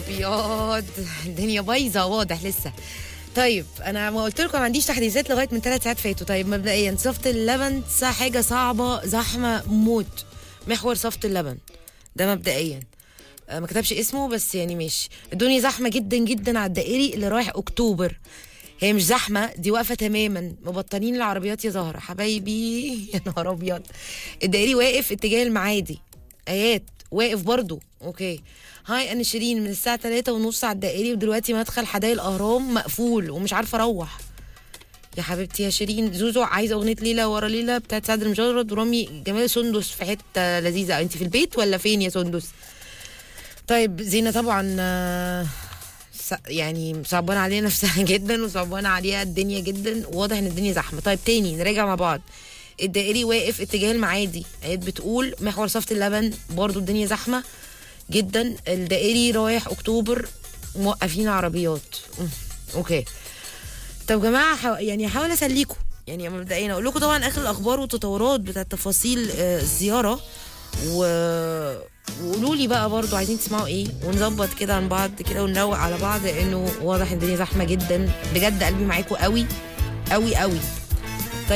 ابيض الدنيا بايظه واضح لسه طيب انا ما قلت لكم ما عنديش تحديثات لغايه من ثلاث ساعات فاتوا طيب مبدئيا صفه اللبن صح حاجه صعبه زحمه موت محور صفه اللبن ده مبدئيا آه، ما كتبش اسمه بس يعني ماشي الدنيا زحمه جدا جدا على الدائري اللي رايح اكتوبر هي مش زحمه دي واقفه تماما مبطلين العربيات يا زهره حبايبي يا نهار ابيض الدائري واقف اتجاه المعادي ايات واقف برضو اوكي هاي انا شيرين من الساعه 3 ونص على الدائري ودلوقتي مدخل حدائق الاهرام مقفول ومش عارفه اروح يا حبيبتي يا شيرين زوزو عايزه اغنيه ليله ورا ليله بتاعت سعد المجرد ورامي جمال سندس في حته لذيذه انت في البيت ولا فين يا سندس طيب زينه طبعا آه، س- يعني صعبانه عليها نفسها جدا وصعبانه عليها الدنيا جدا واضح ان الدنيا زحمه طيب تاني نراجع مع بعض الدائري واقف اتجاه المعادي ايات بتقول محور صفة اللبن برضو الدنيا زحمه جدا الدائري رايح اكتوبر موقفين عربيات أم، اوكي طب يا جماعه حو... يعني هحاول اسليكم يعني مبدئيا اقول لكم طبعا اخر الاخبار والتطورات بتاعت تفاصيل آه، الزياره و وقولوا لي بقى برضو عايزين تسمعوا ايه ونظبط كده عن بعض كده ونروق على بعض لانه واضح ان الدنيا زحمه جدا بجد قلبي معاكم قوي قوي قوي